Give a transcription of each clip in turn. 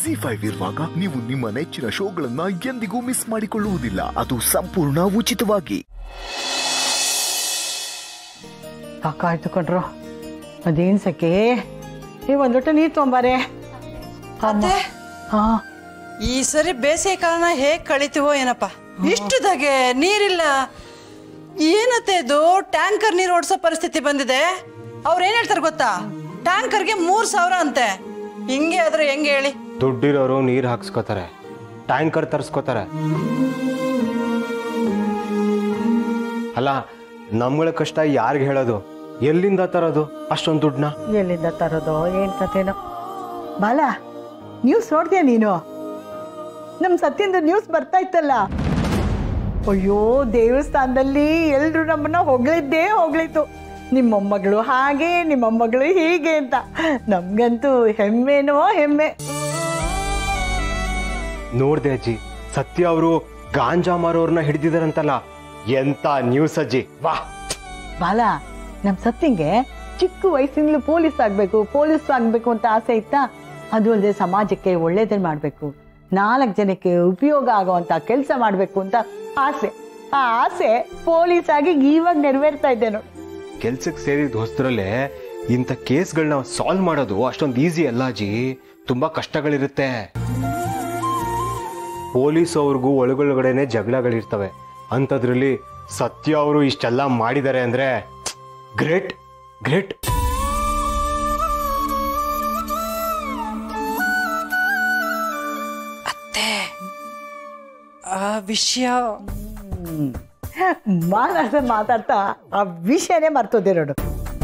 G five ಇರುವಾಗ ನೀವು ನಿಮ್ಮ ನೆಚ್ಚಿನ ಶೋಗಳನ್ನ ಎಂದಿಗೂ ಮಿಸ್ ಮಾಡಿಕೊಳ್ಳುವುದಿಲ್ಲ ಅದು ಸಂಪೂರ್ಣ ಉಚಿತವಾಗಿ ಸಾಕಾಯ್ತು ಕಣ್ರು ಅದೇನ್ ಸಖಿ ನೀವು ಒಂದ್ ಲೋಟ ನೀರು ತೊಂಬಾರೆ ಅತ್ತೆ ಹಾ ಈ ಸರಿ ಬೇಸಿಗೆ ಕಾಲನ ಹೇಗ್ ಕಳಿತೀವೋ ಏನಪ್ಪ ಇಷ್ಟು ಧಗೆ ನೀರಿಲ್ಲ ಏನತ್ತೆ ಇದು ಟ್ಯಾಂಕರ್ ನೀರು ಓಡಿಸೋ ಪರಿಸ್ಥಿತಿ ಬಂದಿದೆ ಅವ್ರು ಏನ್ ಹೇಳ್ತಾರೆ ಗೊತ್ತಾ ಟ್ಯಾಂಕರ್ಗೆ ಮೂರ್ ಸಾವಿರ ಅಂತೆ ಹಿಂಗೆ ಆದ್ರೆ ಹೆಂಗೆ ಹೇಳಿ ದುಡ್ಡಿರೋರು ನೀರು ಹಾಕ್ಸ್ಕೋತಾರೆ ಟ್ಯಾಂಕರ್ ತರಿಸ್ಕೋತಾರೆ ಅಲ್ಲ ನಮ್ಗಳ ಕಷ್ಟ ಯಾರಿಗೆ ಹೇಳೋದು ಎಲ್ಲಿಂದ ತರೋದು ಅಷ್ಟೊಂದು ದುಡ್ಡನ್ನ ಎಲ್ಲಿಂದ ತರೋದು ಏನ್ ಕಥೆನೋ ಬಾಲ ನ್ಯೂಸ್ ನೋಡ್ತೀಯ ನೀನು ನಮ್ ಸತ್ಯಂದ ನ್ಯೂಸ್ ಬರ್ತಾ ಇತ್ತಲ್ಲ ಅಯ್ಯೋ ದೇವಸ್ಥಾನದಲ್ಲಿ ಎಲ್ರು ನಮ್ಮನ್ನ ಹೊಗಳಿದ್ದೇ ಹೊಗಳಿತು ನಿಮ್ಮ ಮೊಮ್ಮಗಳು ಹಾಗೆ ನಿಮ್ಮ ಮೊಮ್ಮಗಳು ಹೀಗೆ ಅಂತ ನಮ್ಗಂತೂ ಹೆಮ್ಮೆನೋ ಹೆಮ್ಮೆ ನೋಡ್ದೆ ಅಜ್ಜಿ ಸತ್ಯ ಅವರು ಗಾಂಜಾ ಮಾರೋರ್ನ ಹಿಡಿದಿದಾರಂತಲ್ಲ ಎಂತ ನ್ಯೂಸ್ ಅಜ್ಜಿ ವಾ ಬಾಲ ನಮ್ ಸತ್ಯಂಗೆ ಚಿಕ್ಕ ವಯಸ್ಸಿನಲ್ಲೂ ಪೊಲೀಸ್ ಆಗ್ಬೇಕು ಪೊಲೀಸ್ ಆಗ್ಬೇಕು ಅಂತ ಆಸೆ ಇತ್ತಾ ಅದು ಅಲ್ಲದೆ ಸಮಾಜಕ್ಕೆ ಒಳ್ಳೇದನ್ನ ಮಾಡ್ಬೇಕು ನಾಲ್ಕು ಜನಕ್ಕೆ ಉಪಯೋಗ ಆಗುವಂತ ಕೆಲಸ ಮಾಡ್ಬೇಕು ಅಂತ ಆಸೆ ಆ ಆಸೆ ಪೊಲೀಸ್ ಆಗಿ ಇವಾಗ ನೆರವೇರ್ತಾ ಇದ್ದೆ ನೋಡಿ ಕೆಲ್ಸಕ್ಕೆ ಸೇರಿದ ಹೊಸದ್ರಲ್ಲೇ ಇಂಥ ಕೇಸ್ಗಳನ್ನ ಸಾಲ್ವ್ ಮಾಡೋದು ಅಷ್ಟೊಂದು ಈಸಿ ಅಲ್ಲ ಅಜ್ಜಿ ತುಂಬಾ ಕಷ್ಟಗಳಿರುತ್ತೆ ಪೊಲೀಸ್ ಅವ್ರಿಗೂ ಒಳಗೊಳಗಡೆನೆ ಜಗಳಗಳಿರ್ತವೆ ಅಂಥದ್ರಲ್ಲಿ ಸತ್ಯ ಅವರು ಇಷ್ಟೆಲ್ಲ ಮಾಡಿದ್ದಾರೆ ಅಂದ್ರೆ ಗ್ರೇಟ್ ಗ್ರೇಟ್ ಅತ್ತೆ ಆ ವಿಷಯ ಮಾತಾಡ್ತಾ ಮಾತಾಡ್ತಾ ಆ ವಿಷಯನೇ ಮರ್ತೋದೆ ನೋಡು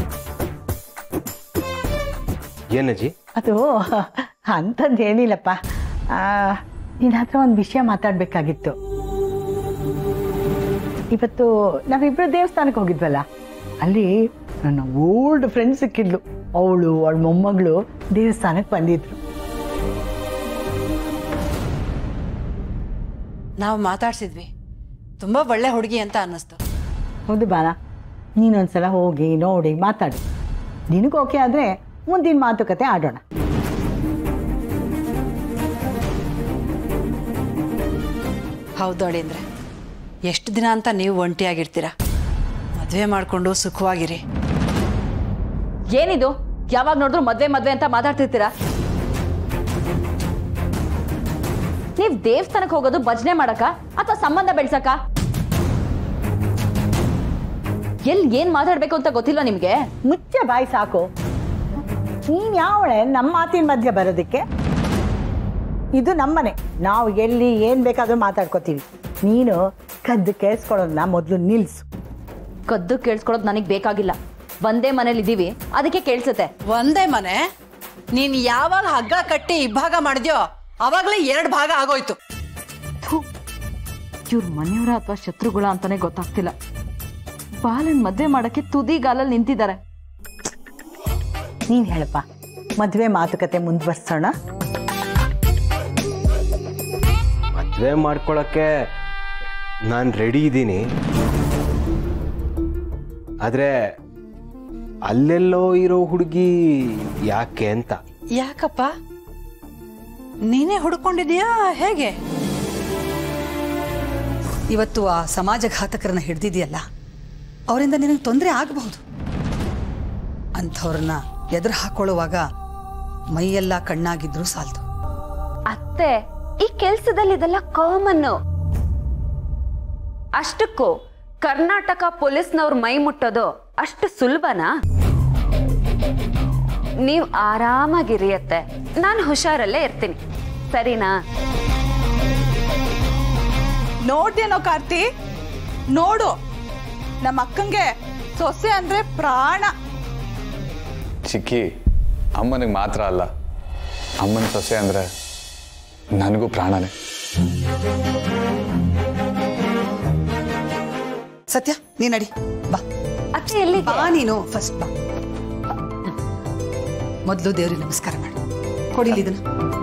ಏನಜ್ಜಿ ಅದು ಅಂಥದ್ದು ಏನಿಲ್ಲಪ್ಪ ನಿನ್ನ ಹತ್ರ ಒಂದು ವಿಷಯ ಮಾತಾಡ್ಬೇಕಾಗಿತ್ತು ಇವತ್ತು ನಾವಿಬ್ರು ದೇವಸ್ಥಾನಕ್ಕೆ ಹೋಗಿದ್ವಲ್ಲ ಅಲ್ಲಿ ನನ್ನ ಓಲ್ಡ್ ಫ್ರೆಂಡ್ ಸಿಕ್ಕಿದ್ಲು ಅವಳು ಅವಳ ಮೊಮ್ಮಗಳು ದೇವಸ್ಥಾನಕ್ಕೆ ಬಂದಿದ್ರು ನಾವು ಮಾತಾಡ್ಸಿದ್ವಿ ತುಂಬಾ ಒಳ್ಳೆ ಹುಡುಗಿ ಅಂತ ಅನ್ನಿಸ್ತು ಹೌದು ಬಾಲ ನೀನೊಂದ್ಸಲ ಹೋಗಿ ನೋಡಿ ಮಾತಾಡು ನಿನಗೆ ಓಕೆ ಆದರೆ ಮುಂದಿನ ಮಾತುಕತೆ ಆಡೋಣ ಹೌದಳಿ ಅಂದ್ರೆ ಎಷ್ಟು ದಿನ ಅಂತ ನೀವು ಒಂಟಿಯಾಗಿರ್ತೀರಾ ಮದುವೆ ಮಾಡ್ಕೊಂಡು ಸುಖವಾಗಿರಿ ಏನಿದು ಯಾವಾಗ ನೋಡಿದ್ರು ಮದ್ವೆ ಮದ್ವೆ ಅಂತ ಮಾತಾಡ್ತಿರ್ತೀರಾ ನೀವ್ ದೇವಸ್ಥಾನಕ್ಕೆ ಹೋಗೋದು ಭಜನೆ ಮಾಡಕ ಅಥವಾ ಸಂಬಂಧ ಬೆಳ್ಸಕ ಎಲ್ಲಿ ಏನ್ ಮಾತಾಡ್ಬೇಕು ಅಂತ ಗೊತ್ತಿಲ್ವಾ ನಿಮ್ಗೆ ಮುಚ್ಚೆ ಬಾಯಿ ಸಾಕು ನೀನ್ ಯಾವಳೆ ನಮ್ಮ ಮಾತಿನ ಮಧ್ಯೆ ಬರೋದಕ್ಕೆ ಇದು ನಮ್ಮನೆ ನಾವು ಎಲ್ಲಿ ಏನ್ ಬೇಕಾದ್ರೂ ಮಾತಾಡ್ಕೋತೀವಿ ನೀನು ಕದ್ದು ಕೇಳಿಸ್ಕೊಳ್ಳೋದನ್ನ ಮೊದಲು ನಿಲ್ಸು ಕದ್ದು ಕೇಳಿಸ್ಕೊಳೋದು ನನಗ್ ಬೇಕಾಗಿಲ್ಲ ಒಂದೇ ಮನೇಲಿ ಇದೀವಿ ಅದಕ್ಕೆ ಕೇಳ್ಸತ್ತೆ ಒಂದೇ ಮನೆ ನೀನ್ ಯಾವಾಗ ಹಗ್ಗ ಕಟ್ಟಿ ಇಬ್ಬಾಗ ಮಾಡಿದ್ಯೋ ಅವಾಗ್ಲೇ ಎರಡು ಭಾಗ ಆಗೋಯ್ತು ಇವ್ರ ಮನೆಯವರ ಅಥವಾ ಶತ್ರುಗಳ ಅಂತಾನೆ ಗೊತ್ತಾಗ್ತಿಲ್ಲ ಬಾಲನ್ ಮದ್ವೆ ಮಾಡಕ್ಕೆ ತುದಿಗಾಲಲ್ಲಿ ನಿಂತಿದ್ದಾರೆ ನೀನ್ ಹೇಳಪ್ಪ ಮದುವೆ ಮಾತುಕತೆ ಮುಂದುವರ್ಸೋಣ ಮದ್ವೆ ಮಾಡ್ಕೊಳಕ್ಕೆ ನಾನು ರೆಡಿ ಇದ್ದೀನಿ ಆದ್ರೆ ಅಲ್ಲೆಲ್ಲೋ ಇರೋ ಹುಡುಗಿ ಯಾಕೆ ಅಂತ ಯಾಕಪ್ಪ ನೀನೇ ಹುಡ್ಕೊಂಡಿದ್ಯಾ ಹೇಗೆ ಇವತ್ತು ಆ ಸಮಾಜ ಘಾತಕರನ್ನ ಹಿಡ್ದಿದ್ಯಲ್ಲ ಅವರಿಂದ ನಿನಗೆ ತೊಂದರೆ ಆಗಬಹುದು ಅಂಥವ್ರನ್ನ ಎದುರು ಹಾಕೊಳ್ಳುವಾಗ ಮೈಯೆಲ್ಲ ಕಣ್ಣಾಗಿದ್ರು ಸಾಲದು ಅತ್ತೆ ಈ ಕೆಲ್ಸದಲ್ಲಿ ಇದೆಲ್ಲ ಕಾಮನ್ನು ಅಷ್ಟಕ್ಕೂ ಕರ್ನಾಟಕ ಪೊಲೀಸ್ನವ್ರ ಮೈ ಮುಟ್ಟೋದು ಅಷ್ಟು ಸುಲಭನಾ ನೀವ್ ಆರಾಮಾಗಿರಿ ಅತ್ತೆ ನಾನು ಹುಷಾರಲ್ಲೇ ಇರ್ತೀನಿ ಸರಿನಾ ನೋಡ್ದೇನೋ ಕಾರ್ತಿ ನೋಡು ನಮ್ಮ ಅಕ್ಕಂಗೆ ಸೊಸೆ ಅಂದ್ರೆ ಪ್ರಾಣ ಚಿಕ್ಕಿ ಅಮ್ಮನಿಗೆ ಮಾತ್ರ ಅಲ್ಲ ಅಮ್ಮನ ಸೊಸೆ ಅಂದ್ರೆ ನನಗೂ ಪ್ರಾಣನೇ ಸತ್ಯ ನೀ ನಡಿ ಬಾ ಅತ್ತೆ ಎಲ್ಲಿ ಬಾ ನೀನು ಫಸ್ಟ್ ಬಾ ಮೊದಲು ದೇವ್ರಿಗೆ ನಮಸ್ಕಾರ ಮಾಡು ಕೊಡಿಲಿ ಇದನ್ನ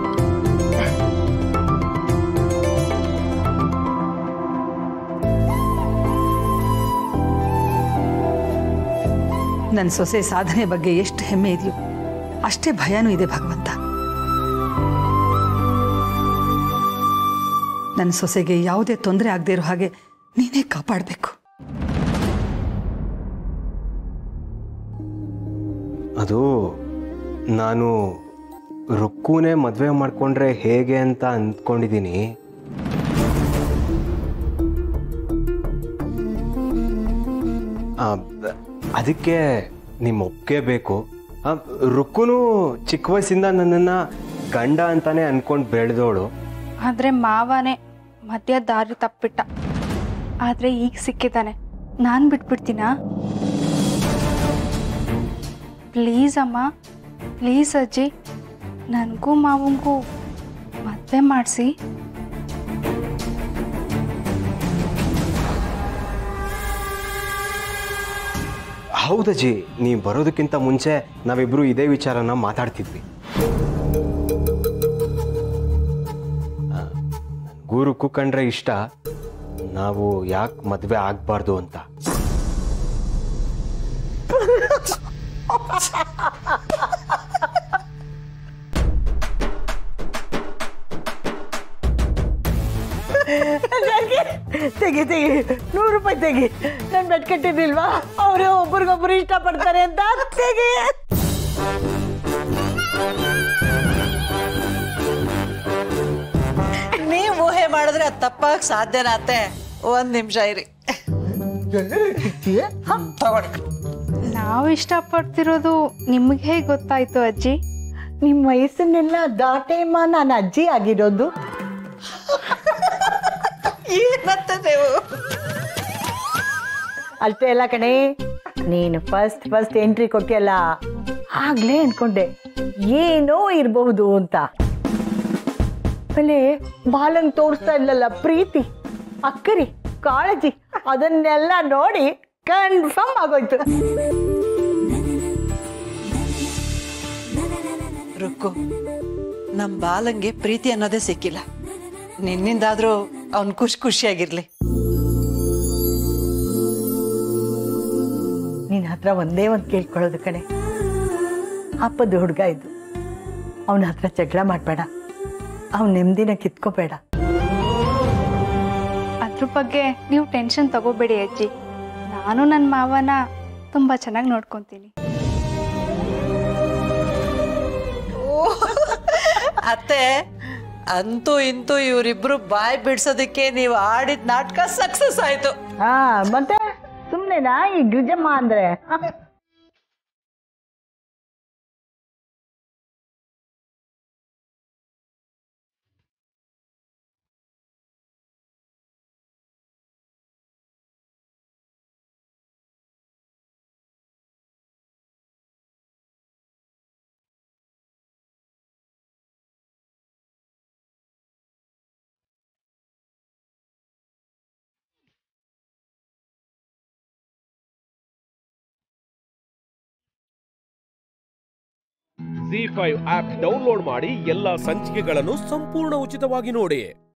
ನನ್ನ ಸೊಸೆ ಸಾಧನೆ ಬಗ್ಗೆ ಎಷ್ಟು ಹೆಮ್ಮೆ ಇದೆಯೋ ಅಷ್ಟೇ ಭಯನೂ ಇದೆ ಭಗವಂತ ನನ್ನ ಸೊಸೆಗೆ ಯಾವುದೇ ತೊಂದರೆ ಆಗದೆ ಇರೋ ಹಾಗೆ ನೀನೇ ಕಾಪಾಡಬೇಕು ಅದು ನಾನು ರುಕ್ಕುನೇ ಮದುವೆ ಮಾಡ್ಕೊಂಡ್ರೆ ಹೇಗೆ ಅಂತ ಅಂದ್ಕೊಂಡಿದ್ದೀನಿ ಆ, ಬ- ಅದಕ್ಕೆ ನಿಮ್ಮ ಒಪ್ಪಿಗೆ ಬೇಕು ಆ, ರುಕ್ಕುನು ಚಿಕ್ಕ ವಯಸ್ಸಿಂದ ನನ್ನನ್ನು ಗಂಡ ಅಂತಾನೆ ಅನ್ಕೊಂಡು ಬೆಳೆದವಳು ಆದರೆ ಮಾವನೇ ಮಧ್ಯ ದಾರಿ ತಪ್ಪಿಟ್ಟ ಆದರೆ ಈಗ ಸಿಕ್ಕಿದ್ದಾನೆ ನಾನು ಬಿಟ್ಬಿಡ್ತೀನಾ ಪ್ಲೀಸ್ ಅಮ್ಮ ಪ್ಲೀಸ್ ಅಜ್ಜಿ ನನಗೂ ಮಾವಂಗೂ ಮದುವೆ ಮಾಡಿಸಿ ಹೌದಜ್ಜಿ ನೀವು ಬರೋದಕ್ಕಿಂತ ಮುಂಚೆ ನಾವಿಬ್ರು ಇದೇ ವಿಚಾರನ ಮಾತಾಡ್ತಿದ್ವಿ ಆ, ನನ್ಗೂ ರುಕ್ಕು ಕಂಡ್ರೆ ಇಷ್ಟ ನಾವು ಯಾಕೆ ಮದುವೆ ಆಗಬಾರ್ದು ಅಂತ ತೆಗಿ ತೆಗಿ ನೂರು ರೂಪಾಯಿ ತೆಗಿ ನಾನು ಬೆಟ್ ಕಟ್ಟಿರ್ಲಿಲ್ವಾ ಅವರು ಒಬ್ರಿಗೊಬ್ರು ಇಷ್ಟಪಡ್ತಾರೆ ಅಂತ ತೆಗಿ ನೀವು ಊಹೆ ಮಾಡಿದ್ರೆ ಅದು ತಪ್ಪಾಗ ಸಾಧ್ಯನಾ ಅತ್ತೆ ಒಂದ್ ನಿಮಿಷ ಇರಿ ತಗೊಳ್ಳಿ ನಾವು ಇಷ್ಟಪಡ್ತಿರೋದು ನಿಮಗೆ ಹೇಗೆ ಗೊತ್ತಾಯ್ತು ಅಜ್ಜಿ ನಿಮ್ಮ ವಯಸ್ಸನ್ನೆಲ್ಲ ದಾಟೇಮ್ಮ ನಾನು ಅಜ್ಜಿ ಆಗಿರೋದು ಏನತ್ತೆ ನೀವು ಅಷ್ಟೇ ಅಲ್ಲ ಕಣೆ ನೀನು ಫಸ್ಟ್ ಫಸ್ಟ್ ಎಂಟ್ರಿ ಕೊಟ್ಟಿಯಲ್ಲ ಆಗ್ಲೇ ಅನ್ಕೊಂಡೆ ಏನೋ ಇರಬಹುದು ಅಂತ ಆಮೇಲೆ ಬಾಲನ್ ತೋರಿಸ್ತಾ ಇಲ್ಲಲ್ಲ ಪ್ರೀತಿ ಅಕ್ಕರಿ ಕಾಳಜಿ ಅದನ್ನೆಲ್ಲ ನೋಡಿ ಕನ್ಫರ್ಮ್ ಆಗೋಯ್ತು ರುಕ್ಕು ನಮ್ ಬಾಲಂಗೆ ಪ್ರೀತಿ ಅನ್ನೋದೇ ಸಿಕ್ಕಿಲ್ಲ ನಿನ್ನಿಂದಾದ್ರೂ ಅವ್ನ್ ಖುಷಿ ಖುಷಿಯಾಗಿರ್ಲಿ ನಿನ್ನ ಹತ್ರ ಒಂದೇ ಒಂದು ಕೇಳ್ಕೊಳ್ಳೋದು ಕಣೆ ಅಪ್ಪದ ಹುಡುಗ ಇದು ಅವನ ಹತ್ರ ಜಗಳ ಮಾಡಬೇಡ ಅವ್ನ ನೆಮ್ಮದಿನ ಕಿತ್ಕೋಬೇಡ ಅದ್ರ ಬಗ್ಗೆ ನೀವು ಟೆನ್ಷನ್ ತಗೋಬೇಡಿ ಅಜ್ಜಿ ನಾನು ನನ್ನ ಮಾವನ ತುಂಬ ಚೆನ್ನಾಗಿ ನೋಡ್ಕೊತೀನಿ ಅತ್ತೆ ಅಂತೂ ಇಂತೂ ಇವರಿಬ್ರು ಬಾಯ್ ಬಿಡ್ಸೋದಕ್ಕೆ ನೀವು ಆಡಿದ ನಾಟಕ ಸಕ್ಸಸ್ ಆಯ್ತು ಹಾ ಮತ್ತೆ ಸುಮ್ಮನೆನಾ ಈ ಗಿರಿಜಮ್ಮ ಅಂದ್ರೆ ಜಿ ಫೈವ್ ಆಪ್ ಡೌನ್ಲೋಡ್ ಮಾಡಿ ಎಲ್ಲಾ ಸಂಚಿಕೆಗಳನ್ನು ಸಂಪೂರ್ಣ ಉಚಿತವಾಗಿ ನೋಡಿ